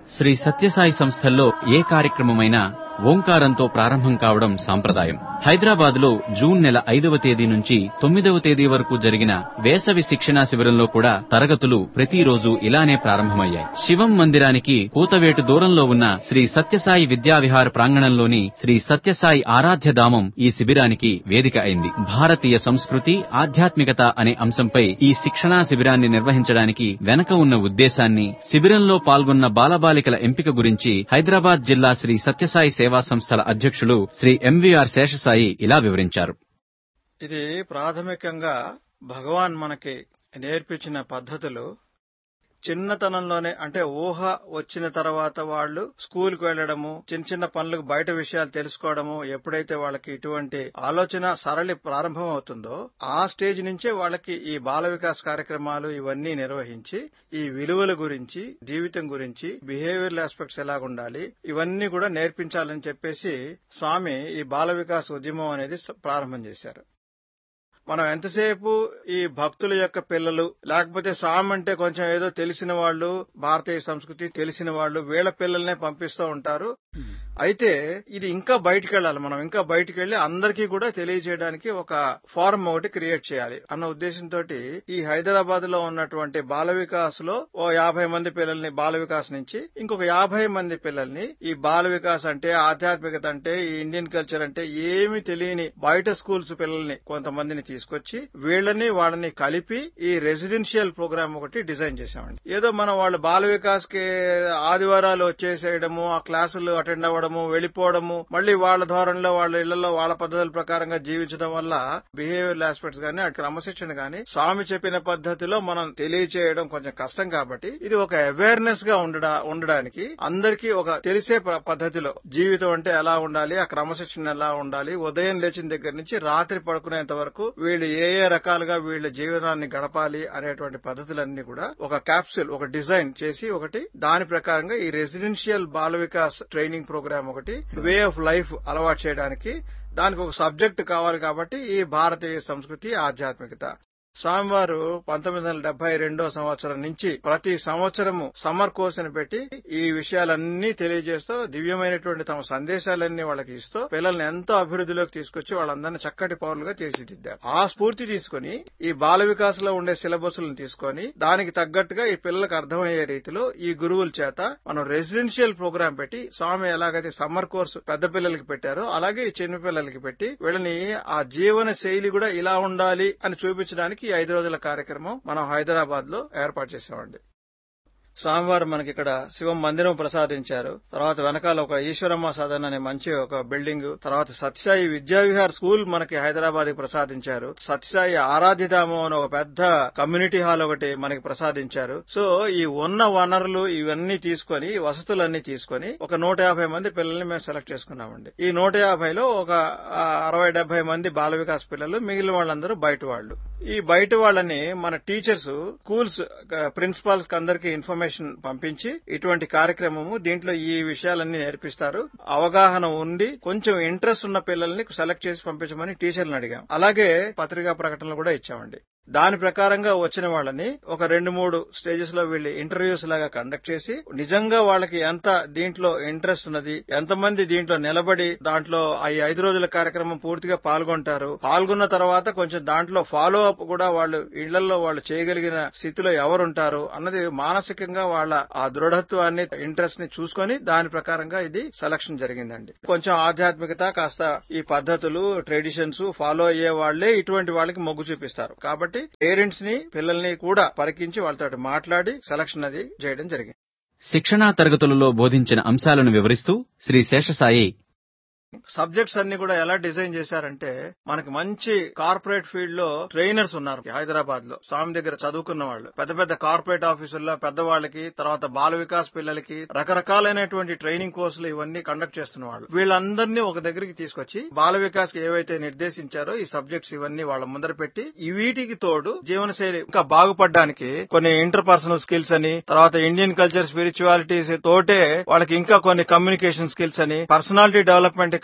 శ్రీ సత్యసాయి సంస్థల్లో ఏ కార్యక్రమమైనా ఓంకారంతో ప్రారంభం కావడం సాంప్రదాయం హైదరాబాద్ లో జూన్ నెల ఐదవ తేదీ నుంచి తొమ్మిదవ తేదీ వరకు జరిగిన వేసవి శిక్షణా శిబిరంలో కూడా తరగతులు ప్రతిరోజు ఇలానే ప్రారంభమయ్యాయి శివం మందిరానికి కూతవేటు దూరంలో ఉన్న శ్రీ సత్యసాయి విద్యావిహార్ ప్రాంగణంలోని శ్రీ సత్యసాయి ఆరాధ్యధామం ఈ శిబిరానికి వేదిక అయింది భారతీయ సంస్కృతి ఆధ్యాత్మికత అనే అంశంపై ఈ శిక్షణా శిబిరాన్ని నిర్వహించడానికి వెనక ఉన్న ఉద్దేశాన్ని శిబిరంలో పాల్గొన్న బాలబాలికల ఎంపిక గురించి హైదరాబాద్ జిల్లా శ్రీ సత్యసాయి సేవా సంస్థల అధ్యక్షులు శ్రీ ఎంవీఆర్ శేషసాయి ఇలా వివరించారు ఇది ప్రాథమికంగా భగవాన్ మనకి నేర్పించిన పద్ధతులు చిన్నతనంలోనే అంటే ఊహ వచ్చిన తర్వాత వాళ్ళు స్కూల్ కు వెళ్లడము చిన్న చిన్న పనులకు బయట విషయాలు తెలుసుకోవడము ఎప్పుడైతే వాళ్ళకి ఇటువంటి ఆలోచన సరళి ప్రారంభం అవుతుందో ఆ స్టేజ్ నుంచే వాళ్ళకి ఈ బాల వికాస్ కార్యక్రమాలు ఇవన్నీ నిర్వహించి ఈ విలువల గురించి జీవితం గురించి బిహేవియరల్ ఆస్పెక్ట్స్ ఎలా ఉండాలి ఇవన్నీ కూడా నేర్పించాలని చెప్పేసి స్వామి ఈ బాల వికాస్ ఉద్యమం అనేది ప్రారంభం చేశారు మనం ఎంతసేపు ఈ భక్తుల యొక్క పిల్లలు లేకపోతే స్వామి అంటే కొంచెం ఏదో తెలిసిన వాళ్ళు భారతీయ సంస్కృతి తెలిసిన వాళ్ళు వీళ్ళ పిల్లల్నే పంపిస్తూ ఉంటారు అయితే ఇది ఇంకా బయటికి వెళ్ళాలి మనం ఇంకా బయటికి వెళ్లి అందరికీ కూడా తెలియజేయడానికి ఒక ఫారం ఒకటి క్రియేట్ చేయాలి అన్న ఉద్దేశంతో ఈ హైదరాబాద్ లో ఉన్నటువంటి బాల వికాస్ లో ఓ యాభై మంది పిల్లల్ని బాల వికాస్ నుంచి ఇంకొక యాభై మంది పిల్లల్ని ఈ బాల వికాస్ అంటే ఆధ్యాత్మికత అంటే ఈ ఇండియన్ కల్చర్ అంటే ఏమి తెలియని బయట స్కూల్స్ పిల్లల్ని కొంతమందిని తీసుకొచ్చి వీళ్ళని వాళ్ళని కలిపి ఈ రెసిడెన్షియల్ ప్రోగ్రామ్ ఒకటి డిజైన్ చేశామండి ఏదో మనం వాళ్ళు బాల వికాస్ కి ఆదివారాలు వచ్చేసేయడము ఆ క్లాసులు అటెండ్ అవ్వడము వెళ్లిపోవడము మళ్ళీ వాళ్ళ ధోరణిలో వాళ్ళ ఇళ్లలో వాళ్ళ పద్ధతుల ప్రకారంగా జీవించడం వల్ల బిహేవియర్ ఆస్పెక్ట్స్ గానీ అటు క్రమశిక్షణ గానీ స్వామి చెప్పిన పద్ధతిలో మనం తెలియచేయడం కొంచెం కష్టం కాబట్టి ఇది ఒక అవేర్నెస్ గా ఉండడా ఉండడానికి అందరికీ ఒక తెలిసే ప- పద్ధతిలో జీవితం అంటే ఎలా ఉండాలి ఆ క్రమశిక్షణ ఎలా ఉండాలి ఉదయం లేచిన దగ్గర నుంచి రాత్రి పడుకునేంత వరకు వీళ్ళు ఏ ఏ రకాలుగా వీళ్ళ జీవనాన్ని గడపాలి అనేటువంటి పద్ధతులన్నీ కూడా ఒక క్యాప్సూల్ ఒక డిజైన్ చేసి ఒకటి దాని ప్రకారంగా ఈ residential Bala Vikas training programme ఒకటి వే ఆఫ్ లైఫ్ అలవాటు చేయడానికి దానికి ఒక సబ్జెక్ట్ కావాలి కాబట్టి ఈ భారతీయ సంస్కృతి ఆధ్యాత్మికత స్వామివారు పంతొమ్మిది వందల డెబ్బై రెండో సంవత్సరం నుంచి ప్రతి సంవత్సరము సమ్మర్ కోర్స్ అని పెట్టి ఈ విషయాలన్నీ తెలియజేస్తూ దివ్యమైనటువంటి తమ సందేశాలన్నీ వాళ్ళకి ఇస్తూ పిల్లల్ని ఎంతో అభివృద్ధిలోకి తీసుకొచ్చి వాళ్ళందరినీ చక్కటి పౌరులుగా తీర్చిదిద్దారు ఆ స్ఫూర్తి తీసుకుని ఈ బాల వికాస్ లో ఉండే సిలబస్లను తీసుకొని దానికి తగ్గట్టుగా ఈ పిల్లలకు అర్థమయ్యే రీతిలో ఈ గురువుల చేత మనం రెసిడెన్షియల్ ప్రోగ్రామ్ పెట్టి స్వామి ఎలాగైతే సమ్మర్ కోర్సు పెద్ద పిల్లలకి పెట్టారో అలాగే ఈ చిన్న పిల్లలకి పెట్టి వీళ్ళని ఆ జీవన శైలి కూడా ఇలా ఉండాలి అని చూపించడానికి ఈ ఐదు రోజుల కార్యక్రమం మనం హైదరాబాద్ లో ఏర్పాటు చేశామండి స్వామివారు మనకి ఇక్కడ శివం మందిరం ప్రసాదించారు తర్వాత వెనకాల ఒక ఈశ్వరమ్మ సదన్ అనే మంచి ఒక బిల్డింగ్ తర్వాత సత్యసాయి విద్యావిహార్ స్కూల్ మనకి హైదరాబాద్ కి ప్రసాదించారు సత్యసాయి ఆరాధ్యధామం అని ఒక పెద్ద కమ్యూనిటీ హాల్ ఒకటి మనకి ప్రసాదించారు సో ఈ ఉన్న వనరులు ఇవన్నీ తీసుకొని ఈ వసతులన్నీ తీసుకొని ఒక నూట యాభై మంది పిల్లల్ని మేము సెలెక్ట్ చేసుకున్నామండి ఈ నూట యాభైలో ఒక ఆ, అరవై డెబ్బై మంది బాల వికాస్ పిల్లలు మిగిలిన వాళ్ళందరూ బయట వాళ్ళు ఈ బయట వాళ్ళని మన టీచర్స్ స్కూల్స్ ప్రిన్సిపాల్స్ అందరికి ఇన్ఫర్మేషన్ పంపించి ఇటువంటి కార్యక్రమము దీంట్లో ఈ విషయాలన్నీ నేర్పిస్తారు అవగాహన ఉండి కొంచెం ఇంట్రెస్ట్ ఉన్న పిల్లల్ని సెలెక్ట్ చేసి పంపించమని టీచర్లను అడిగాం అలాగే పత్రికా ప్రకటనలు కూడా ఇచ్చామండి దాని ప్రకారంగా వచ్చిన వాళ్ళని ఒక రెండు మూడు స్టేజెస్ లో వీళ్ళు ఇంటర్వ్యూస్ లాగా కండక్ట్ చేసి నిజంగా వాళ్ళకి ఎంత దీంట్లో ఇంట్రెస్ట్ ఉన్నది ఎంతమంది దీంట్లో నిలబడి దాంట్లో ఈ ఐదు రోజుల కార్యక్రమం పూర్తిగా పాల్గొంటారు పాల్గొన్న తర్వాత కొంచెం దాంట్లో ఫాలో అప్ కూడా వాళ్ళు ఇళ్లలో వాళ్ళు చేయగలిగిన స్థితిలో ఎవరుంటారు అన్నది మానసికంగా వాళ్ళ ఆ దృఢత్వాన్ని ఇంట్రెస్ట్ ని చూసుకొని దాని ప్రకారంగా ఇది సెలక్షన్ జరిగిందండి కొంచెం ఆధ్యాత్మికత కాస్త ఈ పద్ధతులు ట్రెడిషన్స్ ఫాలో అయ్యే వాళ్లే ఇటువంటి వాళ్ళకి మొగ్గు చూపిస్తారు కాబట్టి పేరెంట్స్ ని పిల్లల్ని కూడా పరికించి వాళ్ళతో మాట్లాడి సెలక్షన్ అది చేయడం జరిగింది శిక్షణా తరగతులలో బోధించిన అంశాలను వివరిస్తూ శ్రీ శేషసాయి సబ్జెక్ట్స్ అన్ని కూడా ఎలా డిజైన్ చేశారంటే మనకి మంచి కార్పొరేట్ ఫీల్డ్ లో ట్రైనర్స్ ఉన్నారు హైదరాబాద్ లో స్వామి దగ్గర చదువుకున్న వాళ్ళు పెద్ద పెద్ద కార్పొరేట్ ఆఫీసుల్లో పెద్దవాళ్ళకి తర్వాత బాల వికాస్ పిల్లలకి రకరకాలైనటువంటి ట్రైనింగ్ కోర్సులు ఇవన్నీ కండక్ట్ చేస్తున్న వాళ్ళు వీళ్ళందరినీ ఒక దగ్గరికి తీసుకొచ్చి బాల వికాస్ కి ఏవైతే నిర్దేశించారో ఈ సబ్జెక్ట్స్ ఇవన్నీ వాళ్ళ ముందర పెట్టి ఈ వీటికి తోడు జీవనశైలి ఇంకా బాగుపడడానికి కొన్ని ఇంటర్ పర్సనల్ స్కిల్స్ అని తర్వాత ఇండియన్ కల్చర్ స్పిరిచువాలిటీస్ తోటే వాళ్ళకి ఇంకా కొన్ని కమ్యూనికేషన్ స్కిల్స్ అని పర్సనాలిటీ డెవలప్మెంట్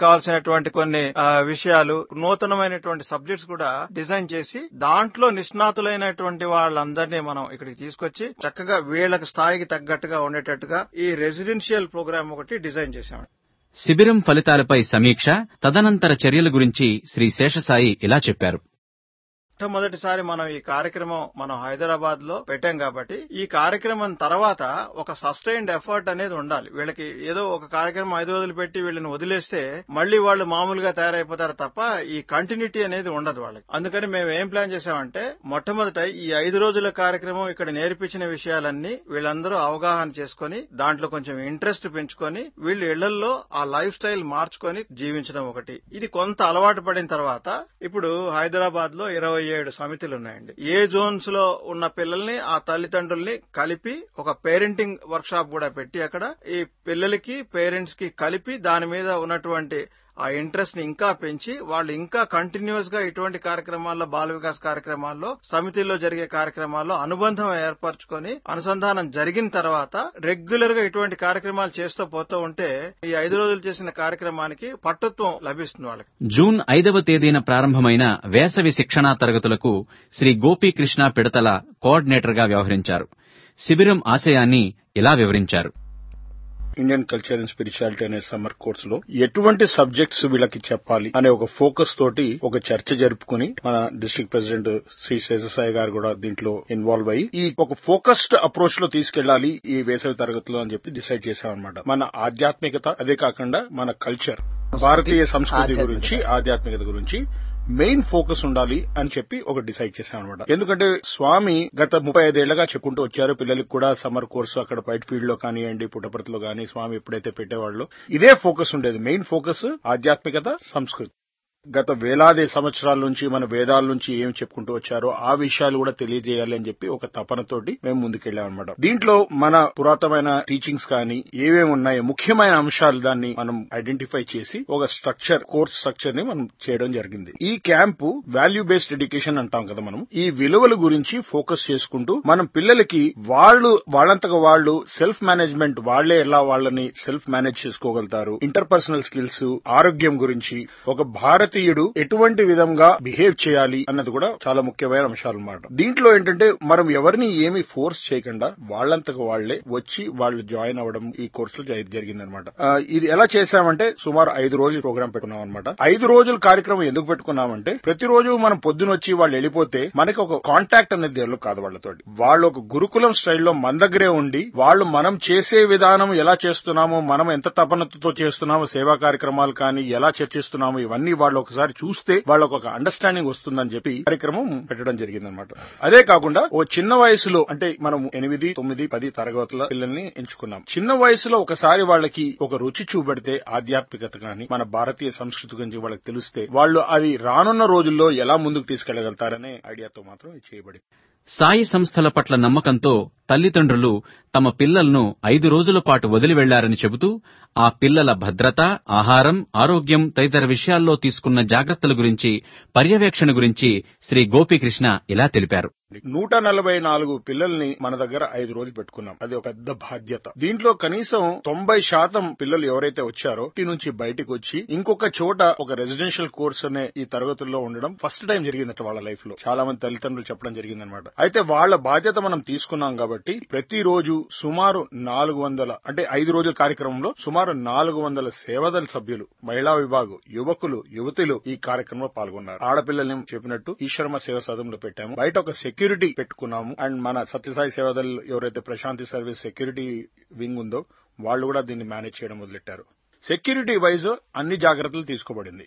కావాల్సినటువంటి కొన్ని ఆ, విషయాలు నూతనమైనటువంటి సబ్జెక్ట్స్ కూడా డిజైన్ చేసి దాంట్లో నిష్ణాతులైనటువంటి వాళ్ళందరినీ మనం ఇక్కడికి తీసుకొచ్చి చక్కగా వీళ్ళకి స్థాయికి తగ్గట్టుగా ఉండేటట్టుగా ఈ రెసిడెన్షియల్ ప్రోగ్రామ్ ఒకటి డిజైన్ చేశాం శిబిరం ఫలితాలపై సమీక్ష తదనంతర చర్యల గురించి శ్రీ శేషసాయి ఇలా చెప్పారు మొట్టమొదటిసారి మనం ఈ కార్యక్రమం మనం హైదరాబాద్ లో పెట్టాం కాబట్టి ఈ కార్యక్రమం తర్వాత ఒక సస్టైన్డ్ ఎఫర్ట్ అనేది ఉండాలి వీళ్ళకి ఏదో ఒక కార్యక్రమం ఐదు రోజులు పెట్టి వీళ్ళని వదిలేస్తే మళ్ళీ వాళ్ళు మామూలుగా తయారైపోతారు తప్ప ఈ కంటిన్యూటీ అనేది ఉండదు వాళ్ళకి అందుకని మేము ఏం ప్లాన్ చేసామంటే మొట్టమొదట ఈ ఐదు రోజుల కార్యక్రమం ఇక్కడ నేర్పించిన విషయాలన్నీ వీళ్ళందరూ అవగాహన చేసుకొని దాంట్లో కొంచెం ఇంట్రెస్ట్ పెంచుకొని వీళ్ళు ఇళ్లలో ఆ లైఫ్ స్టైల్ మార్చుకొని జీవించడం ఒకటి ఇది కొంత అలవాటు పడిన తర్వాత ఇప్పుడు హైదరాబాద్ లో ఇరవై ఏడు సమితులు ఉన్నాయండి ఏ జోన్స్ లో ఉన్న పిల్లల్ని ఆ తల్లిదండ్రుల్ని కలిపి ఒక పేరెంటింగ్ వర్క్ షాప్ కూడా పెట్టి అక్కడ ఈ పిల్లలకి పేరెంట్స్ కి కలిపి దాని మీద ఉన్నటువంటి ఆ ఇంట్రెస్ట్ ని ఇంకా పెంచి వాళ్ళు ఇంకా కంటిన్యూస్ గా ఇటువంటి కార్యక్రమాల్లో బాల వికాస్ కార్యక్రమాల్లో సమితిలో జరిగే కార్యక్రమాల్లో అనుబంధం ఏర్పరచుకొని అనుసంధానం జరిగిన తర్వాత రెగ్యులర్ గా ఇటువంటి కార్యక్రమాలు చేస్తూ పోతూ ఉంటే ఈ ఐదు రోజులు చేసిన కార్యక్రమానికి పట్టుత్వం లభిస్తుంది వాళ్ళకి జూన్ ఐదవ తేదీన ప్రారంభమైన వేసవి శిక్షణా తరగతులకు శ్రీ గోపీకృష్ణ పిడతల కోఆర్డినేటర్ గా వ్యవహరించారు శిబిరం ఆశయాన్ని ఇలా వివరించారు ఇండియన్ కల్చర్ అండ్ స్పిరిచువాలిటీ అనే సమ్మర్ కోర్స్ లో ఎటువంటి సబ్జెక్ట్స్ వీళ్ళకి చెప్పాలి అనే ఒక ఫోకస్ తోటి ఒక చర్చ జరుపుకుని మన డిస్ట్రిక్ట్ ప్రెసిడెంట్ శ్రీ శేషసాయి గారు కూడా దీంట్లో ఇన్వాల్వ్ అయ్యి ఈ ఒక ఫోకస్డ్ అప్రోచ్ లో తీసుకెళ్లాలి ఈ వేసవి తరగతిలో అని చెప్పి డిసైడ్ చేశామన్నమాట మన ఆధ్యాత్మికత అదే కాకుండా మన కల్చర్ భారతీయ సంస్కృతి గురించి ఆధ్యాత్మికత గురించి మెయిన్ ఫోకస్ ఉండాలి అని చెప్పి ఒక డిసైడ్ చేశాం అనమాట ఎందుకంటే స్వామి గత ముప్పై ఐదేళ్లగా చెప్పుకుంటూ వచ్చారు పిల్లలకి కూడా సమ్మర్ కోర్సు అక్కడ బయట ఫీల్డ్ లో కానివ్వండి పుట్టపర్తిలో కానీ స్వామి ఎప్పుడైతే పెట్టేవాళ్ళు ఇదే ఫోకస్ ఉండేది మెయిన్ ఫోకస్ ఆధ్యాత్మికత సంస్కృతి గత వేలాది సంవత్సరాల నుంచి మన వేదాల నుంచి ఏం చెప్పుకుంటూ వచ్చారో ఆ విషయాలు కూడా తెలియజేయాలి అని చెప్పి ఒక తపనతోటి మేము ముందుకెళ్ళాం అనమాట దీంట్లో మన పురాతనమైన టీచింగ్స్ కానీ ఏమేమి ఉన్నాయో ముఖ్యమైన అంశాలు దాన్ని మనం ఐడెంటిఫై చేసి ఒక స్ట్రక్చర్ కోర్స్ స్ట్రక్చర్ ని మనం చేయడం జరిగింది ఈ క్యాంపు వాల్యూ బేస్డ్ ఎడ్యుకేషన్ అంటాం కదా మనం ఈ విలువల గురించి ఫోకస్ చేసుకుంటూ మనం పిల్లలకి వాళ్ళు వాళ్ళంతగా వాళ్ళు సెల్ఫ్ మేనేజ్మెంట్ వాళ్లే ఎలా వాళ్ళని సెల్ఫ్ మేనేజ్ చేసుకోగలుగుతారు ఇంటర్పర్సనల్ స్కిల్స్ ఆరోగ్యం గురించి ఒక భారతీయుడు ఎటువంటి విధంగా బిహేవ్ చేయాలి అన్నది కూడా చాలా ముఖ్యమైన అంశాలు అన్నమాట దీంట్లో ఏంటంటే మనం ఎవరిని ఏమి ఫోర్స్ చేయకుండా వాళ్ళంతకు వాళ్లే వచ్చి వాళ్ళు జాయిన్ అవ్వడం ఈ కోర్స్ లో జరిగిందనమాట ఇది ఎలా చేశామంటే సుమారు ఐదు రోజులు ప్రోగ్రామ్ పెట్టుకున్నాం అనమాట ఐదు రోజుల కార్యక్రమం ఎందుకు పెట్టుకున్నామంటే ప్రతిరోజు మనం పొద్దున వచ్చి వాళ్ళు వెళ్ళిపోతే మనకి ఒక కాంటాక్ట్ అనేది డెవలప్ కాదు వాళ్ళతోటి వాళ్ళు ఒక గురుకులం స్టైల్లో మన దగ్గరే ఉండి వాళ్ళు మనం చేసే విధానం ఎలా చేస్తున్నామో మనం ఎంత తపనతో చేస్తున్నామో సేవా కార్యక్రమాలు కానీ ఎలా చర్చిస్తున్నామో ఇవన్నీ వాళ్ళు ఒకసారి చూస్తే వాళ్ళకు ఒక అండర్స్టాండింగ్ వస్తుందని చెప్పి కార్యక్రమం పెట్టడం జరిగిందనమాట అదే కాకుండా ఓ చిన్న వయసులో అంటే మనం ఎనిమిది తొమ్మిది పది తరగతుల పిల్లల్ని ఎంచుకున్నాం చిన్న వయసులో ఒకసారి వాళ్ళకి ఒక రుచి చూపెడితే ఆధ్యాత్మికత కానీ మన భారతీయ సంస్కృతి గురించి వాళ్ళకి తెలిస్తే వాళ్ళు అది రానున్న రోజుల్లో ఎలా ముందుకు తీసుకెళ్లగలుగుతారనే ఐడియాతో మాత్రం ఇది చేయబడింది సాయి సంస్థల పట్ల నమ్మకంతో తల్లిదండ్రులు తమ పిల్లలను ఐదు రోజుల పాటు వదిలి వెళ్లారని చెబుతూ ఆ పిల్లల భద్రత ఆహారం ఆరోగ్యం తదితర విషయాల్లో తీసుకున్న జాగ్రత్తల గురించి పర్యవేక్షణ గురించి శ్రీ గోపీకృష్ణ ఇలా తెలిపారు నూట నలభై నాలుగు పిల్లల్ని మన దగ్గర ఐదు రోజులు పెట్టుకున్నాం అది ఒక పెద్ద బాధ్యత దీంట్లో కనీసం తొంభై శాతం పిల్లలు ఎవరైతే వచ్చారో ఇంటి నుంచి బయటకు వచ్చి ఇంకొక చోట ఒక రెసిడెన్షియల్ కోర్స్ అనే ఈ తరగతుల్లో ఉండడం ఫస్ట్ టైం జరిగిందట వాళ్ళ లైఫ్ లో చాలా మంది తల్లిదండ్రులు చెప్పడం జరిగిందనమాట అయితే వాళ్ళ బాధ్యత మనం తీసుకున్నాం కాబట్టి ప్రతిరోజు సుమారు నాలుగు వందల అంటే ఐదు రోజుల కార్యక్రమంలో సుమారు నాలుగు వందల సేవదల సభ్యులు మహిళా విభాగం యువకులు యువతులు ఈ కార్యక్రమంలో పాల్గొన్నారు ఆడపిల్లల్ని చెప్పినట్టు ఈశ్వరమ సేవ సదంలో పెట్టాము బయట ఒక సెక్యూరిటీ పెట్టుకున్నాము అండ్ మన సత్యసాయి సేవదల్ ఎవరైతే ప్రశాంతి సర్వీస్ సెక్యూరిటీ వింగ్ ఉందో వాళ్ళు కూడా దీన్ని మేనేజ్ చేయడం మొదలెట్టారు సెక్యూరిటీ వైజ్ అన్ని జాగ్రత్తలు తీసుకోబడింది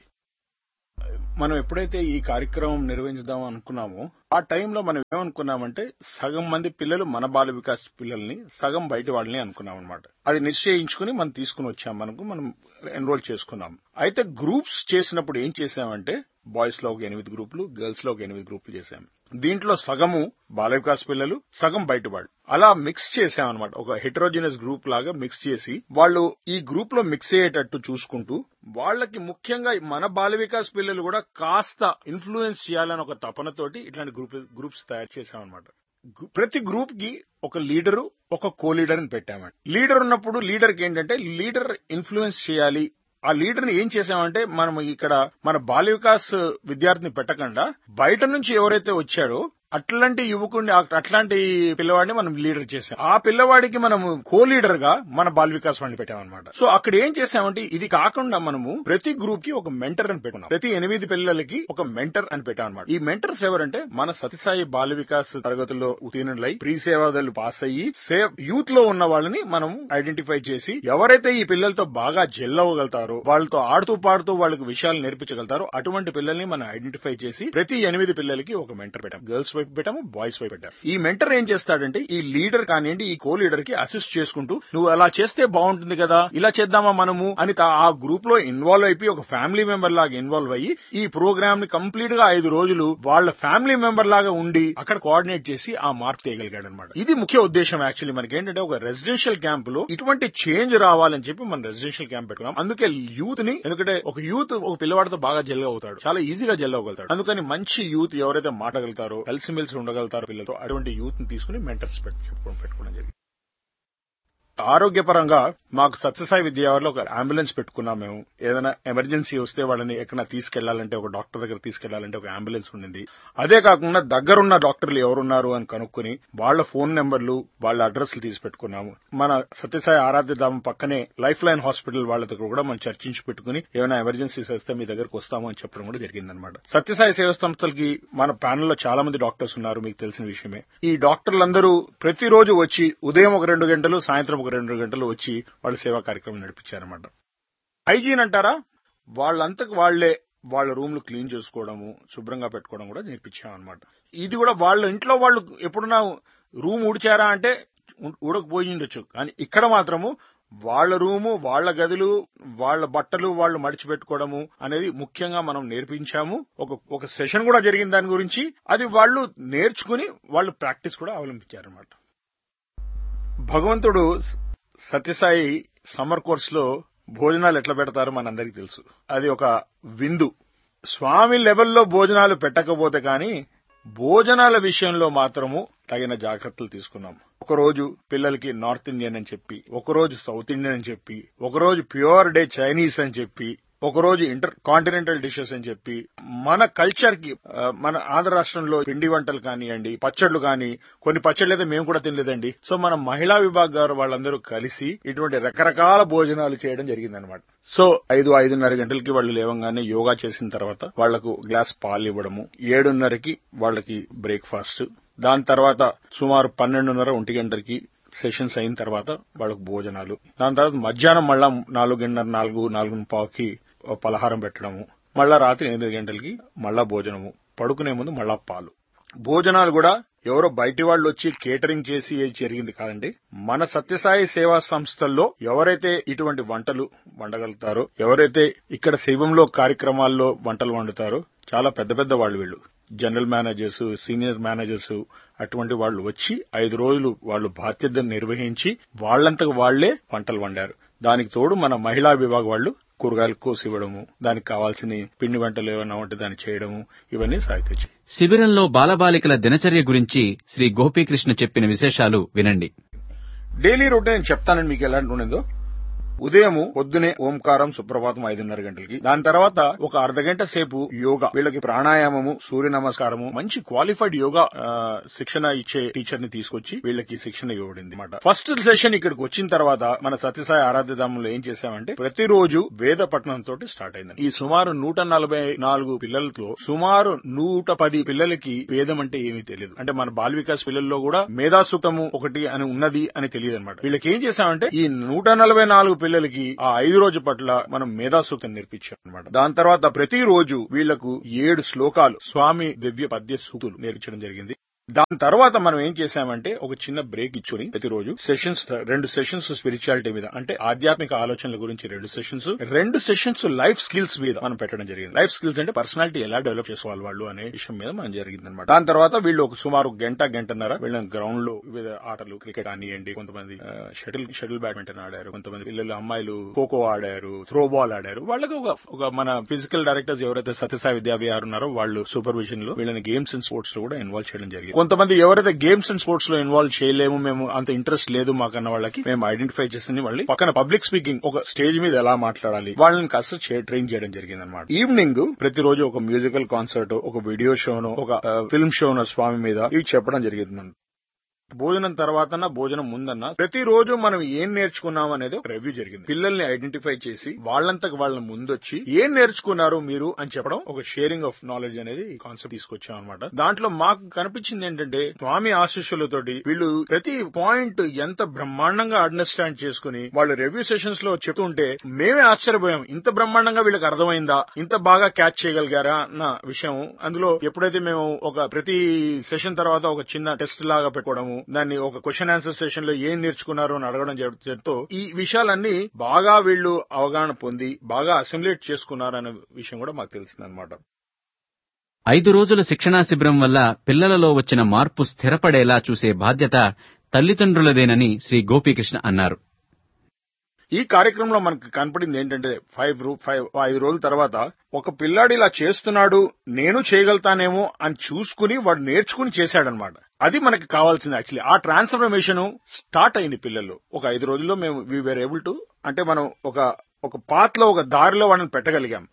మనం ఎప్పుడైతే ఈ కార్యక్రమం నిర్వహించుదాం అనుకున్నామో ఆ టైంలో మనం ఏమనుకున్నామంటే సగం మంది పిల్లలు మన బాల వికాస్ పిల్లల్ని సగం బయట వాళ్ళని అనుకున్నాం అనమాట అది నిశ్చయించుకుని మనం తీసుకుని వచ్చాం మనకు మనం ఎన్రోల్ చేసుకున్నాం అయితే గ్రూప్స్ చేసినప్పుడు ఏం చేసామంటే బాయ్స్ లో ఒక ఎనిమిది గ్రూపులు గర్ల్స్ లో ఒక ఎనిమిది గ్రూపులు చేశాం దీంట్లో సగము బాల వికాస్ పిల్లలు సగం బయట వాళ్ళు అలా మిక్స్ చేసామన్నమాట ఒక హెటరోజినస్ గ్రూప్ లాగా మిక్స్ చేసి వాళ్ళు ఈ గ్రూప్ లో మిక్స్ అయ్యేటట్టు చూసుకుంటూ వాళ్ళకి ముఖ్యంగా మన బాల వికాస్ పిల్లలు కూడా కాస్త ఇన్ఫ్లుయెన్స్ చేయాలని ఒక తపనతోటి ఇట్లాంటి గ్రూప్ గ్రూప్స్ తయారు చేశామన్నమాట ప్రతి గ్రూప్ కి ఒక లీడరు ఒక కో లీడర్ అని పెట్టామండి లీడర్ ఉన్నప్పుడు లీడర్ కి ఏంటంటే లీడర్ ఇన్ఫ్లుయెన్స్ చేయాలి ఆ లీడర్ ని ఏం చేసామంటే మనం ఇక్కడ మన బాల్య వికాస్ విద్యార్థిని పెట్టకుండా బయట నుంచి ఎవరైతే వచ్చాడో అట్లాంటి యువకుడిని అట్లాంటి పిల్లవాడిని మనం లీడర్ చేసాం ఆ పిల్లవాడికి మనము కో లీడర్ గా మన బాల్ వికాస్ వాడిని పెట్టామన్నమాట సో అక్కడ ఏం చేసామంటే ఇది కాకుండా మనము ప్రతి గ్రూప్ కి ఒక మెంటర్ అని పెట్టుకున్నాం ప్రతి ఎనిమిది పిల్లలకి ఒక మెంటర్ అని పెట్టామన్నమాట ఈ మెంటర్స్ ఎవరంటే మన సతీసాయి బాల వికాస్ తరగతుల్లో ఉత్తీర్ణులై ప్రీ సేవాదాలు పాస్ అయ్యి సేవ్ యూత్ లో ఉన్న వాళ్ళని మనం ఐడెంటిఫై చేసి ఎవరైతే ఈ పిల్లలతో బాగా జెల్ అవ్వగలుగుతారో వాళ్ళతో ఆడుతూ పాడుతూ వాళ్ళకి విషయాలు నేర్పించగలుగుతారో అటువంటి పిల్లల్ని మనం ఐడెంటిఫై చేసి ప్రతి ఎనిమిది పిల్లలకి ఒక మెంటర్ పెట్టాం గర్ల్స్ వైపు పెట్టాము బాయ్స్ వైపు పెట్టాము ఈ మెంటర్ ఏం చేస్తాడంటే ఈ లీడర్ కానివ్వండి ఈ కో లీడర్ కి అసిస్ట్ చేసుకుంటూ నువ్వు అలా చేస్తే బాగుంటుంది కదా ఇలా చేద్దామా మనము అని తా- ఆ గ్రూప్ లో ఇన్వాల్వ్ అయిపోయి ఒక ఫ్యామిలీ మెంబర్ లాగా ఇన్వాల్వ్ అయ్యి ఈ ప్రోగ్రామ్ ని కంప్లీట్ గా ఐదు రోజులు వాళ్ళ ఫ్యామిలీ మెంబర్ లాగా ఉండి అక్కడ కోఆర్డినేట్ చేసి ఆ మార్క్ తీయగలిగాడు అనమాట ఇది ముఖ్య ఉద్దేశం యాక్చువల్లీ మనకి ఏంటంటే ఒక రెసిడెన్షియల్ క్యాంప్ లో ఇటువంటి చేంజ్ రావాలని చెప్పి మనం రెసిడెన్షియల్ క్యాంప్ పెట్టుకున్నాం అందుకే యూత్ ని ఎందుకంటే ఒక యూత్ ఒక పిల్లవాడితో బాగా జెల్ అవుతాడు చాలా ఈజీగా జెల్ అవ్వగలుగుతాడు అందుకని మంచి యూత్ ఎవరైతే మాట్లాడగలుగుతారో కలిసిమెలిసి ఉండగలుగుతారో పిల్లలతో అటువంటి యూత్ ని తీసుకుని మెంటర్స్ పెట్టుకోవడం పెట్టుకోవడం జరిగింది ఆరోగ్యపరంగా మాకు సత్యసాయి విద్యావరిలో ఒక అంబులెన్స్ పెట్టుకున్నాం మేము ఏదైనా ఎమర్జెన్సీ వస్తే వాళ్ళని ఎక్కడ తీసుకెళ్లాలంటే ఒక డాక్టర్ దగ్గర తీసుకెళ్లాలంటే ఒక అంబులెన్స్ ఉండింది అదే కాకుండా దగ్గరున్న డాక్టర్లు ఎవరున్నారు అని కనుక్కుని వాళ్ళ ఫోన్ నెంబర్లు వాళ్ళ అడ్రస్లు తీసి పెట్టుకున్నాము మన సత్యసాయి ఆరాధ్య ధామం పక్కనే లైఫ్ లైన్ హాస్పిటల్ వాళ్ళ దగ్గర కూడా మనం చర్చించి పెట్టుకుని ఏమైనా ఎమర్జెన్సీస్ వస్తే మీ దగ్గరకు వస్తాము అని చెప్పడం కూడా జరిగిందనమాట సత్యసాయి సేవా సంస్థలకి మన ప్యానెల్ లో చాలా మంది డాక్టర్స్ ఉన్నారు మీకు తెలిసిన విషయమే ఈ డాక్టర్లందరూ ప్రతిరోజు వచ్చి ఉదయం ఒక రెండు గంటలు సాయంత్రం ఒక రెండు గంటలు వచ్చి వాళ్ళ సేవా కార్యక్రమం నడిపించారన్నమాట హైజీన్ అంటారా వాళ్ళంతకు వాళ్లే వాళ్ళ రూమ్లు క్లీన్ చేసుకోవడము శుభ్రంగా పెట్టుకోవడం కూడా నేర్పించామన్నమాట ఇది కూడా వాళ్ళ ఇంట్లో వాళ్ళు ఎప్పుడున్నా రూమ్ ఊడ్చారా అంటే ఉ- ఊడకపోయి ఉండొచ్చు కానీ ఇక్కడ మాత్రము వాళ్ళ రూము వాళ్ళ గదులు వాళ్ళ బట్టలు వాళ్ళు మడిచిపెట్టుకోవడము అనేది ముఖ్యంగా మనం నేర్పించాము ఒక ఒక సెషన్ కూడా జరిగింది దాని గురించి అది వాళ్ళు నేర్చుకుని వాళ్ళు ప్రాక్టీస్ కూడా అవలంబించారన్నమాట భగవంతుడు స- సత్యసాయి సమ్మర్ కోర్స్ లో భోజనాలు ఎట్లా పెడతారో మనందరికీ తెలుసు అది ఒక విందు స్వామి లెవెల్లో భోజనాలు పెట్టకపోతే కానీ భోజనాల విషయంలో మాత్రము తగిన జాగ్రత్తలు తీసుకున్నాం ఒకరోజు పిల్లలకి నార్త్ ఇండియన్ అని చెప్పి ఒకరోజు సౌత్ ఇండియన్ అని చెప్పి ఒకరోజు ప్యూర్ డే చైనీస్ అని చెప్పి ఒకరోజు ఇంటర్ కాంటినెంటల్ డిషెస్ అని చెప్పి మన కల్చర్ కి ఆ, మన ఆంధ్ర రాష్ట్రంలో పిండి వంటలు కానివ్వండి పచ్చళ్ళు కానీ కొన్ని పచ్చళ్ళు అయితే మేము కూడా తినలేదండి సో మన మహిళా విభాగ గారు వాళ్ళందరూ కలిసి ఇటువంటి రకరకాల భోజనాలు చేయడం జరిగిందనమాట సో ఐదు ఐదున్నర గంటలకి వాళ్ళు లేవంగానే యోగా చేసిన తర్వాత వాళ్లకు గ్లాస్ పాలు ఇవ్వడము ఏడున్నరకి వాళ్ళకి బ్రేక్ఫాస్ట్ దాని తర్వాత సుమారు పన్నెండున్నర ఒంటి గంటలకి సెషన్స్ అయిన తర్వాత వాళ్ళకు భోజనాలు దాని తర్వాత మధ్యాహ్నం మళ్ళా నాలుగున్నర నాలుగు నాలుగు పావుకి ఓ పలహారం పెట్టడము మళ్ళా రాత్రి ఎనిమిది గంటలకి మళ్ళా భోజనము పడుకునే ముందు మళ్ళా పాలు భోజనాలు కూడా ఎవరో బయటి వాళ్ళు వచ్చి కేటరింగ్ చేసి ఏది జరిగింది కాదండి మన సత్యసాయి సేవా సంస్థల్లో ఎవరైతే ఇటువంటి వంటలు వండగలుగుతారో ఎవరైతే ఇక్కడ శైవంలో కార్యక్రమాల్లో వంటలు వండుతారో చాలా పెద్ద పెద్ద వాళ్ళు వీళ్ళు జనరల్ మేనేజర్స్ సీనియర్ మేనేజర్స్ అటువంటి వాళ్ళు వచ్చి ఐదు రోజులు వాళ్ళు బాధ్యతను నిర్వహించి వాళ్ళంతకు వాళ్లే వంటలు వండారు దానికి తోడు మన మహిళా విభాగం వాళ్ళు కూరగాయలు కోసి ఇవ్వడము దానికి కావాల్సిన పిండి వంటలు ఏమైనా ఉంటే దాన్ని చేయడము ఇవన్నీ సాధించి శిబిరంలో బాలబాలికల దినచర్య గురించి శ్రీ గోపీకృష్ణ చెప్పిన విశేషాలు వినండి డైలీ రొటీన్ నేను చెప్తానండి మీకు ఎలాంటి ఉండేదో ఉదయము పొద్దునే ఓంకారం సుప్రభాతం ఐదున్నర గంటలకి దాని తర్వాత ఒక అర్ధ గంట సేపు యోగా వీళ్ళకి ప్రాణాయామము సూర్య నమస్కారము మంచి క్వాలిఫైడ్ యోగా ఆ, శిక్షణ ఇచ్చే టీచర్ ని తీసుకొచ్చి వీళ్ళకి శిక్షణ ఇవ్వడింది అనమాట ఫస్ట్ సెషన్ ఇక్కడికి వచ్చిన తర్వాత మన సత్యసాయి ఆరాధ్యధామంలో ఏం చేశామంటే ప్రతిరోజు వేద పఠనం తోటి స్టార్ట్ అయింది ఈ సుమారు నూట నలభై నాలుగు పిల్లలతో సుమారు నూట పది పిల్లలకి వేదం అంటే ఏమీ తెలియదు అంటే మన బాల వికాస్ పిల్లల్లో కూడా మేధాసూక్తము ఒకటి అని ఉన్నది అని తెలియదు అనమాట వీళ్ళకి ఏం చేశామంటే ఈ నూట నలభై నాలుగు పిల్లలకి ఆ ఐదు రోజు పట్ల మనం మేధాసూక్తం నేర్పించాం అనమాట దాని తర్వాత ప్రతి రోజు వీళ్లకు ఏడు శ్లోకాలు స్వామి దివ్య పద్య సూక్తులు నేర్పించడం జరిగింది దాని తర్వాత మనం ఏం చేశామంటే ఒక చిన్న బ్రేక్ ఇచ్చుని ప్రతిరోజు సెషన్స్ రెండు సెషన్స్ స్పిరిచువాలిటీ మీద అంటే ఆధ్యాత్మిక ఆలోచనల గురించి రెండు సెషన్స్ రెండు సెషన్స్ లైఫ్ స్కిల్స్ మీద మనం పెట్టడం జరిగింది లైఫ్ స్కిల్స్ అంటే పర్సనాలిటీ ఎలా డెవలప్ చేసుకోవాలి వాళ్ళు అనే విషయం మీద మనం జరిగింది అనమాట దాని తర్వాత వీళ్ళు ఒక సుమారు గంట గంటన్నర వీళ్ళని గ్రౌండ్ లో వివిధ ఆటలు క్రికెట్ కానివ్వండి కొంతమంది షటిల్ షటిల్ బ్యాడ్మింటన్ ఆడారు కొంతమంది పిల్లలు అమ్మాయిలు ఖోఖో ఆడారు త్రో బాల్ ఆడారు వాళ్ళకి ఒక ఒక మన ఫిజికల్ డైరెక్టర్స్ ఎవరైతే సత్యసాయి విద్యా విహార్ ఉన్నారో వాళ్ళు సూపర్విజన్ లో వీళ్ళని గేమ్స్ అండ్ స్పోర్ట్స్ లో కూడా ఇన్వాల్వ్ చేయడం జరిగింది కొంతమంది ఎవరైతే గేమ్స్ అండ్ స్పోర్ట్స్ లో ఇన్వాల్వ్ చేయలేము మేము అంత ఇంట్రెస్ట్ లేదు మాకన్న వాళ్ళకి మేము ఐడెంటిఫై చేసింది మళ్ళీ పక్కన పబ్లిక్ స్పీకింగ్ ఒక స్టేజ్ మీద ఎలా మాట్లాడాలి వాళ్ళని కాస్త ట్రైన్ చేయడం జరిగింది అనమాట ఈవినింగ్ ప్రతిరోజు ఒక మ్యూజికల్ కాన్సర్ట్ ఒక వీడియో షోను ఒక ఫిల్మ్ షోను స్వామి మీద ఇవి చెప్పడం జరిగింది భోజనం తర్వాతన్నా భోజనం ముందన్నా ప్రతిరోజు మనం ఏం నేర్చుకున్నాం అనేది ఒక రివ్యూ జరిగింది పిల్లల్ని ఐడెంటిఫై చేసి వాళ్ళంతకు వాళ్ళ ముందొచ్చి ఏం నేర్చుకున్నారు మీరు అని చెప్పడం ఒక షేరింగ్ ఆఫ్ నాలెడ్జ్ అనేది కాన్సెప్ట్ తీసుకొచ్చాం అనమాట దాంట్లో మాకు కనిపించింది ఏంటంటే స్వామి ఆశీస్సులతోటి వీళ్ళు ప్రతి పాయింట్ ఎంత బ్రహ్మాండంగా అండర్స్టాండ్ చేసుకుని వాళ్ళు రివ్యూ సెషన్స్ లో చెప్తుంటే మేమే ఆశ్చర్యపోయాం ఇంత బ్రహ్మాండంగా వీళ్ళకి అర్థమైందా ఇంత బాగా క్యాచ్ చేయగలిగారా అన్న విషయం అందులో ఎప్పుడైతే మేము ఒక ప్రతి సెషన్ తర్వాత ఒక చిన్న టెస్ట్ లాగా పెట్టుకోవడము దాన్ని ఒక క్వశ్చన్ ఆన్సర్ సెషన్ లో ఏం నేర్చుకున్నారు అని అడగడం జరుగుతుందో ఈ విషయాలన్నీ బాగా వీళ్ళు అవగాహన పొంది బాగా అసిమిలేట్ చేసుకున్నారు అనే విషయం కూడా మాకు తెలిసిందనమాట ఐదు రోజుల శిక్షణా శిబిరం వల్ల పిల్లలలో వచ్చిన మార్పు స్థిరపడేలా చూసే బాధ్యత తల్లిదండ్రులదేనని శ్రీ గోపీకృష్ణ అన్నారు ఈ కార్యక్రమంలో మనకు కనపడింది ఏంటంటే ఫైవ్ రూ ఫైవ్ ఐదు రోజుల తర్వాత ఒక పిల్లాడు ఇలా చేస్తున్నాడు నేను చేయగలుగుతానేమో అని చూసుకుని వాడు నేర్చుకుని చేశాడనమాట అది మనకి కావాల్సింది యాక్చువల్లీ ఆ ట్రాన్స్ఫర్మేషన్ స్టార్ట్ అయింది పిల్లల్లో ఒక ఐదు రోజుల్లో మేము వీ వేర్ ఏబుల్ టు అంటే మనం ఒక ఒక పాత్లో ఒక దారిలో వాళ్ళని పెట్టగలిగాం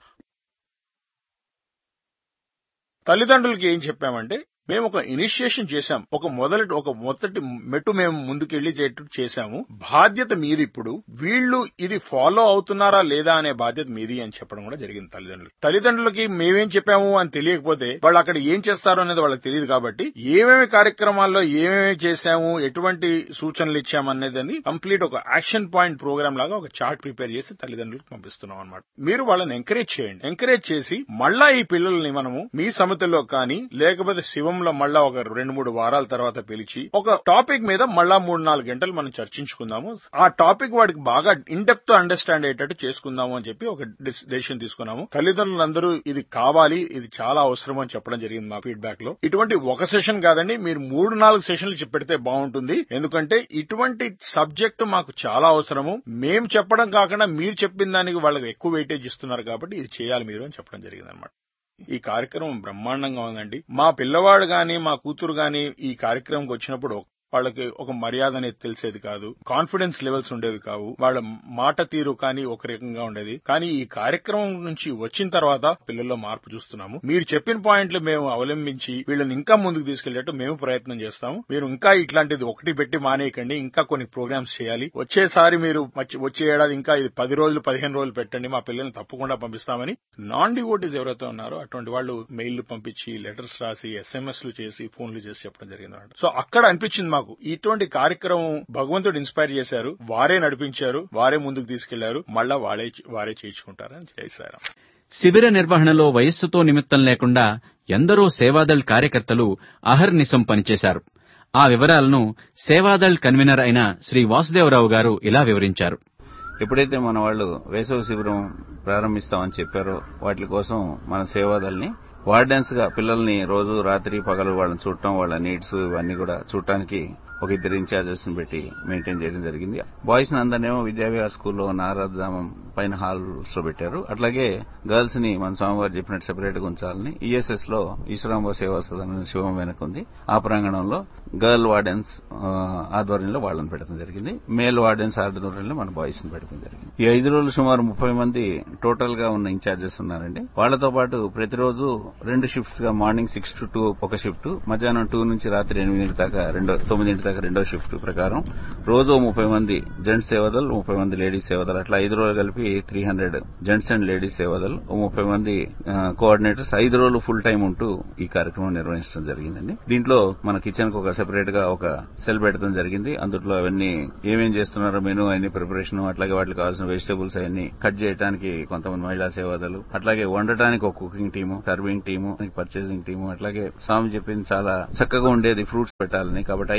తల్లిదండ్రులకి ఏం చెప్పామంటే మేము ఒక ఇనిషియేషన్ చేశాం ఒక మొదటి ఒక మొదటి మెట్టు మేము ముందుకెళ్లి చేశాము బాధ్యత మీది ఇప్పుడు వీళ్ళు ఇది ఫాలో అవుతున్నారా లేదా అనే బాధ్యత మీది అని చెప్పడం కూడా జరిగింది తల్లిదండ్రులు తల్లిదండ్రులకి మేమేం చెప్పాము అని తెలియకపోతే వాళ్ళు అక్కడ ఏం చేస్తారో అనేది వాళ్ళకి తెలియదు కాబట్టి ఏమేమి కార్యక్రమాల్లో ఏమేమి చేశాము ఎటువంటి సూచనలు ఇచ్చాము అనేది కంప్లీట్ ఒక యాక్షన్ పాయింట్ ప్రోగ్రామ్ లాగా ఒక చార్ట్ ప్రిపేర్ చేసి తల్లిదండ్రులకు పంపిస్తున్నాం అనమాట మీరు వాళ్ళని ఎంకరేజ్ చేయండి ఎంకరేజ్ చేసి మళ్ళా ఈ పిల్లల్ని మనము మీ సమితిలో కానీ లేకపోతే శివ శివంలో మళ్ళా ఒక రెండు మూడు వారాల తర్వాత పిలిచి ఒక టాపిక్ మీద మళ్ళా మూడు నాలుగు గంటలు మనం చర్చించుకుందాము ఆ టాపిక్ వాడికి బాగా ఇన్ డెప్త్ అండర్స్టాండ్ అయ్యేటట్టు చేసుకుందాము అని చెప్పి ఒక డెసిషన్ తీసుకున్నాము తల్లిదండ్రులందరూ ఇది కావాలి ఇది చాలా అవసరం అని చెప్పడం జరిగింది మా ఫీడ్బ్యాక్ లో ఇటువంటి ఒక సెషన్ కాదండి మీరు మూడు నాలుగు సెషన్లు పెడితే బాగుంటుంది ఎందుకంటే ఇటువంటి సబ్జెక్టు మాకు చాలా అవసరము మేము చెప్పడం కాకుండా మీరు చెప్పిన దానికి వాళ్ళకి ఎక్కువ వెయిటేజ్ ఇస్తున్నారు కాబట్టి ఇది చేయాలి మీరు అని చెప్పడం జరిగింది అనమాట ఈ కార్యక్రమం బ్రహ్మాండంగా ఉందండి మా పిల్లవాడు గాని మా కూతురు గాని ఈ కార్యక్రమంకి వచ్చినప్పుడు వాళ్ళకి ఒక మర్యాద అనేది తెలిసేది కాదు కాన్ఫిడెన్స్ లెవెల్స్ ఉండేవి కావు వాళ్ళ మాట తీరు కానీ ఒక రకంగా ఉండేది కానీ ఈ కార్యక్రమం నుంచి వచ్చిన తర్వాత పిల్లల్లో మార్పు చూస్తున్నాము మీరు చెప్పిన పాయింట్లు మేము అవలంబించి వీళ్ళని ఇంకా ముందుకు తీసుకెళ్లేట్టు మేము ప్రయత్నం చేస్తాము మీరు ఇంకా ఇట్లాంటిది ఒకటి పెట్టి మానేయకండి ఇంకా కొన్ని ప్రోగ్రామ్స్ చేయాలి వచ్చేసారి మీరు వచ్చే ఏడాది ఇంకా ఇది పది రోజులు పదిహేను రోజులు పెట్టండి మా పిల్లల్ని తప్పకుండా పంపిస్తామని నాన్ డివోటీస్ ఎవరైతే ఉన్నారో అటువంటి వాళ్ళు మెయిల్ పంపించి లెటర్స్ రాసి ఎస్ఎంఎస్ లు చేసి ఫోన్లు చేసి చెప్పడం జరిగింది సో అక్కడ అనిపించింది మాకు ఇటువంటి కార్యక్రమం భగవంతుడు ఇన్స్పైర్ చేశారు వారే నడిపించారు వారే ముందుకు తీసుకెళ్లారు మళ్ళా వారే వారే చేయించుకుంటారని చేశారు శిబిర నిర్వహణలో వయస్సుతో నిమిత్తం లేకుండా ఎందరో సేవాదళ్ కార్యకర్తలు అహర్నిశం పనిచేశారు ఆ వివరాలను సేవాదళ్ కన్వీనర్ అయిన శ్రీ వాసుదేవరావు గారు ఇలా వివరించారు ఎప్పుడైతే మన వాళ్ళు వేసవి శిబిరం ప్రారంభిస్తామని చెప్పారో వాటి కోసం మన సేవాదల్ని వార్డెన్స్ గా పిల్లల్ని రోజు రాత్రి పగలు వాళ్ళని చూడటం వాళ్ళ నీడ్స్ ఇవన్నీ కూడా చూడటానికి ఒక ఇద్దరు ఇన్ఛార్జెస్ ని పెట్టి మెయింటైన్ చేయడం జరిగింది బాయ్స్ ని అందరినేమో విద్యావిహార్ స్కూల్లో నారాధామం పైన హాల్స్ లో పెట్టారు అట్లాగే గర్ల్స్ ని మన స్వామివారు చెప్పినట్టు సెపరేట్ గా ఉంచాలని ఈఎస్ఎస్ లో ఈశ్వరాంబ సేవా సదనం శివం వెనక ఉంది ఆ ప్రాంగణంలో గర్ల్ వార్డెన్స్ ఆధ్వర్యంలో వాళ్ళని పెట్టడం జరిగింది మేల్ వార్డెన్స్ ఆధ్వర్యంలో మన బాయ్స్ ని పెట్టడం జరిగింది ఈ ఐదు రోజులు సుమారు ముప్పై మంది టోటల్ గా ఉన్న ఇన్ఛార్జెస్ ఉన్నారండి వాళ్లతో పాటు ప్రతిరోజు రెండు షిఫ్ట్స్ గా మార్నింగ్ సిక్స్ టు టూ ఒక షిఫ్ట్ మధ్యాహ్నం టూ నుంచి రాత్రి ఎనిమిదింటి దాకా రెండో తొమ్మిదింటి దాకా రెండో షిఫ్ట్ ప్రకారం రోజు ముప్పై మంది జెంట్స్ సేవదలు ముప్పై మంది లేడీస్ సేవదలు అట్లా ఐదు రోజులు కలిపి three hundred gents and ladies సేవదలు ముప్పై మంది కోఆర్డినేటర్స్ ఐదు రోజులు ఫుల్ టైం ఉంటూ ఈ కార్యక్రమం నిర్వహించడం జరిగిందండి దీంట్లో మన కిచెన్ కు ఒక సెపరేట్ గా ఒక సెల్ పెట్టడం జరిగింది అందులో అవన్నీ ఏమేం చేస్తున్నారో మెనూ అన్ని ప్రిపరేషన్ అట్లాగే వాటికి కావాల్సిన వెజిటబుల్స్ అవన్నీ కట్ చేయడానికి కొంతమంది మహిళా సేవదలు అట్లాగే వండటానికి ఒక cooking team serving team purchasing team అట్లాగే స్వామి చెప్పింది చాలా చక్కగా ఉండేది ఫ్రూట్స్ పెట్టాలని కాబట్టి ఐదు రోజులు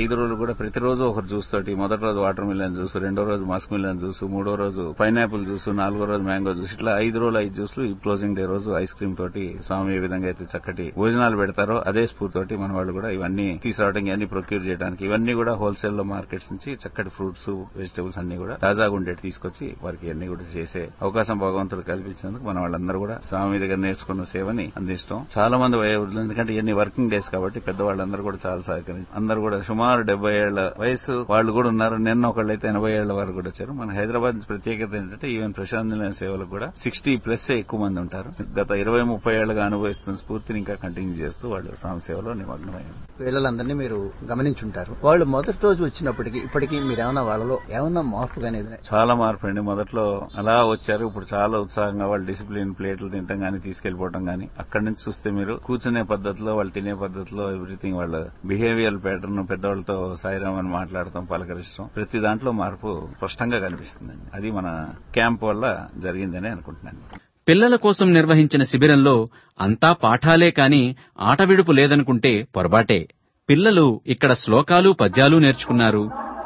కూడా ప్రతిరోజు ఒకరు జ్యూస్ తోటి మొదటి రోజు వాటర్ మిలన్ జ్యూస్ రెండో రోజు మస్క్ మిలన్ జ్యూస్ మూడో రోజు పైనాపిల్ జ్యూస్ నాలుగో రోజు మ్యాంగో జ్యూస్ ఇట్లా ఐదు రోజులు ఐదు జ్యూస్లు ఈ క్లోజింగ్ డే రోజు ఐస్ క్రీమ్ తోటి స్వామి ఏ విధంగా అయితే చక్కటి భోజనాలు పెడతారో అదే స్ఫూర్తితోటి మన వాళ్ళు కూడా ఇవన్నీ తీసుకురావడానికి ఇవన్నీ ప్రొక్యూర్ చేయడానికి ఇవన్నీ కూడా హోల్సేల్ లో మార్కెట్స్ నుంచి చక్కటి ఫ్రూట్స్ వెజిటబుల్స్ అన్ని కూడా తాజాగా ఉండేటి తీసుకొచ్చి వారికి అన్ని కూడా చేసే అవకాశం భగవంతుడు కల్పించినందుకు మన వాళ్ళందరూ కూడా స్వామి దగ్గర నేర్చుకున్న సేవని అందిస్తాం చాలా మంది వయోవృద్ధులు ఎందుకంటే ఇవన్నీ వర్కింగ్ డేస్ కాబట్టి పెద్దవాళ్ళందరూ కూడా చాలా సహకరించి అందరూ కూడా సుమారు డెబ్బై ఏళ్ల వయసు వాళ్ళు కూడా ఉన్నారు నిన్న ఒకళ్ళైతే ఎనభై ఏళ్ల వారు కూడా వచ్చారు మన హైదరాబాద్ ప్రత్యేకత ఏంటంటే ఈవెన్ ప్రశాంత్ నిలయం సేవలకు కూడా సిక్స్టీ ప్లస్ ఎక్కువ మంది ఉంటారు గత ఇరవై ముప్పై ఏళ్లుగా అనుభవిస్తున్న స్ఫూర్తిని ఇంకా కంటిన్యూ చేస్తూ వాళ్ళు స్వామి సేవలో నిమగ్నమయ్యారు పిల్లలందరినీ మీరు గమనించుంటారు వాళ్ళు మొదటి రోజు వచ్చినప్పటికి ఇప్పటికీ మీరేమన్నా వాళ్ళలో ఏమన్నా మార్పు కానీ చాలా మార్పు అండి మొదట్లో అలా వచ్చారు ఇప్పుడు చాలా ఉత్సాహంగా వాళ్ళు డిసిప్లిన్ ప్లేట్లు తింటాం గానీ తీసుకెళ్లిపోవడం గానీ అక్కడి నుంచి చూస్తే మీరు కూర్చునే పద్ధతిలో వాళ్ళు తినే పద్ధతిలో ఎవ్రీథింగ్ వాళ్ళ బిహేవియర్ ప్యాటర్న్ పెద్దవాళ్ళతో సాయిరామ్ అని మాట్లాడటం పలకరించడం ప్రతి దాంట్లో మార్పు స్పష్టంగా కనిపిస్తుందండి అది మన క్యాంప్ వల్ల జరిగిందని అనుకుంటున్నాను పిల్లల కోసం నిర్వహించిన శిబిరంలో అంతా పాఠాలే కాని ఆట విడుపు లేదనుకుంటే పొరబాటే పిల్లలు ఇక్కడ శ్లోకాలు పద్యాలు నేర్చుకున్నారు